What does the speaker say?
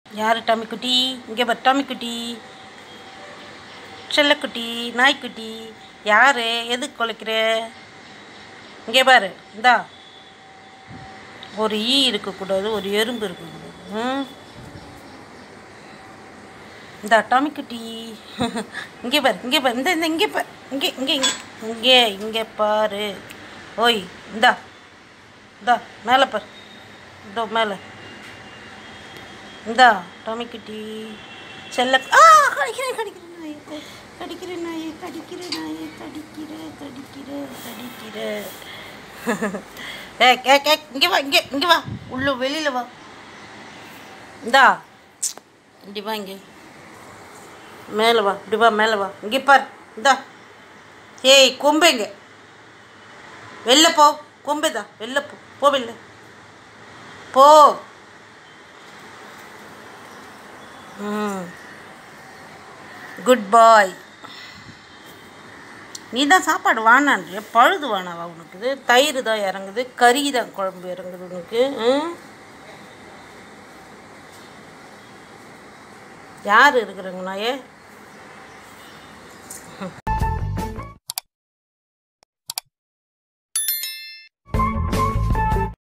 யார் டாமிக்குட்டி இங்கே பாரு டாமிக்குட்டி செல்லக்குட்டி நாய்க்குட்டி யார் எதுக்கு குலைக்கிற இங்கே பாரு இந்தா ஒரு ஈ இருக்கக்கூடாது ஒரு எறும்பு இருக்கக்கூடாது ம் இந்த டாமிக்குட்டி இங்கே பாரு இங்கே பாரு இந்த இந்த இங்கே பாரு இங்கே இங்கே இங்கே இங்கே இங்கே பாரு ஓய் இந்தா இந்தா மேலே பாரு இதோ மேலே இந்தா டாமிக்குட்டி செல்ல ஆ கடிக்கிறேன் கடிக்கிறேன் நாயே கடிக்கிறேன் நாயே கடிக்கிறேன் நாயே கடிக்கிற கடிக்கிற கடிக்கிற ஏ கே கே இங்கே வா இங்கே இங்கே வா உள்ள வெளியில் வா இந்தா இப்படி வா இங்கே மேலே வா இப்படி வா மேலே வா இங்கே பார் இந்தா ஏய் கொம்பேங்க வெளில போ கொம்பேதா வெளில போ போ வெளில போ ம் குட் பாய் நீ தான் சாப்பாடு வானான்றிய பழுது வானாவா உனக்கு இது தயிர் தான் இறங்குது கறி தான் குழம்பு இறங்குது உனக்கு ம் யார் இருக்கிறாங்க நாயே